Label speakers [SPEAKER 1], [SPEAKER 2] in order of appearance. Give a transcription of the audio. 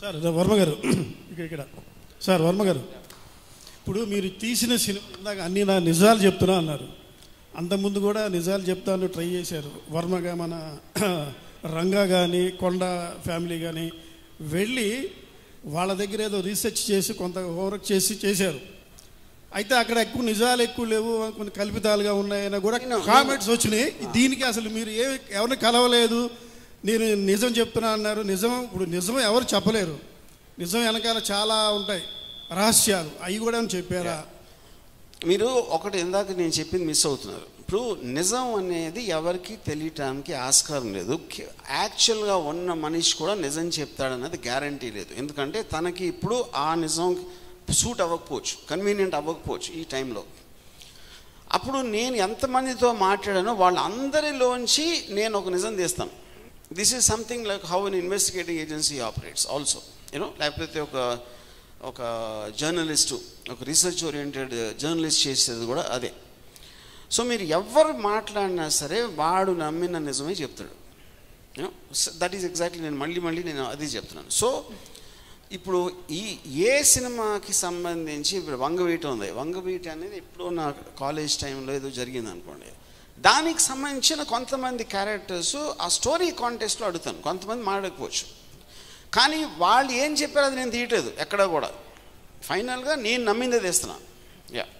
[SPEAKER 1] sir ర- వర్మ గారు ఇక్కడ ఇక్కడ సార్ వర్మ గారు ఇప్పుడు మీరు తీసిన సినిమా ఇందాక అన్ని నా నిజాలు చెప్తున్నా అన్నారు అంతకుముందు కూడా నిజాలు చెప్తాను ట్రై చేశారు వర్మగా మన రంగా కానీ కొండ ఫ్యామిలీ కానీ వెళ్ళి వాళ్ళ దగ్గర ఏదో రీసెర్చ్ చేసి కొంత హోంవర్క్ చేసి చేశారు అయితే అక్కడ ఎక్కువ నిజాలు ఎక్కువ లేవు కొన్ని కల్పితాలుగా ఉన్నాయని కూడా కామెంట్స్ వచ్చినాయి దీనికి అసలు మీరు ఏ ఎవరిని కలవలేదు నేను నిజం చెప్తున్నా అన్నారు నిజం ఇప్పుడు నిజం ఎవరు చెప్పలేరు నిజం వెనకాల చాలా ఉంటాయి రహస్యాలు అవి కూడా ఏమైనా చెప్పారా
[SPEAKER 2] మీరు ఒకటి ఇందాక నేను చెప్పింది మిస్ అవుతున్నారు ఇప్పుడు నిజం అనేది ఎవరికి తెలియటానికి ఆస్కారం లేదు కి- యాక్చువల్గా ఉన్న మనిషి కూడా నిజం చెప్తాడన్నది గ్యారంటీ లేదు ఎందుకంటే తనకి ఇప్పుడు ఆ నిజం సూట్ అవ్వకపోవచ్చు కన్వీనియంట్ అవ్వకపోవచ్చు ఈ టైంలో అప్పుడు నేను ఎంతమందితో మాట్లాడానో వాళ్ళందరిలోంచి నేను ఒక నిజం తీస్తాను this is something like how an investigating agency operates also you know లేకపోతే ఒక ఒక జర్నలిస్టు ఒక రీసెర్చ్ ఓరియంటెడ్ జర్నలిస్ట్ చేసేది కూడా అదే సో మీరు ఎవరు మాట్లాడినా సరే వాడు నమ్మిన నిజమే చెప్తాడు దట్ ఈస్ ఎగ్జాక్ట్లీ నేను మళ్ళీ మళ్ళీ నేను అది చెప్తున్నాను సో ఇప్పుడు ఈ ఏ సినిమాకి సంబంధించి ఇప్పుడు వంగవీట ఉంది వంగవీట అనేది ఎప్పుడో నా కాలేజ్ టైంలో ఏదో జరిగింది అనుకోండి దానికి సంబంధించిన కొంతమంది క్యారెక్టర్స్ ఆ స్టోరీ కాంటెస్ట్లో అడుగుతాను కొంతమంది మాట్లాడకపోవచ్చు కానీ వాళ్ళు ఏం చెప్పారు అది నేను తీయట్లేదు ఎక్కడ కూడా ఫైనల్గా నేను నమ్మిందే తీస్తున్నాను యా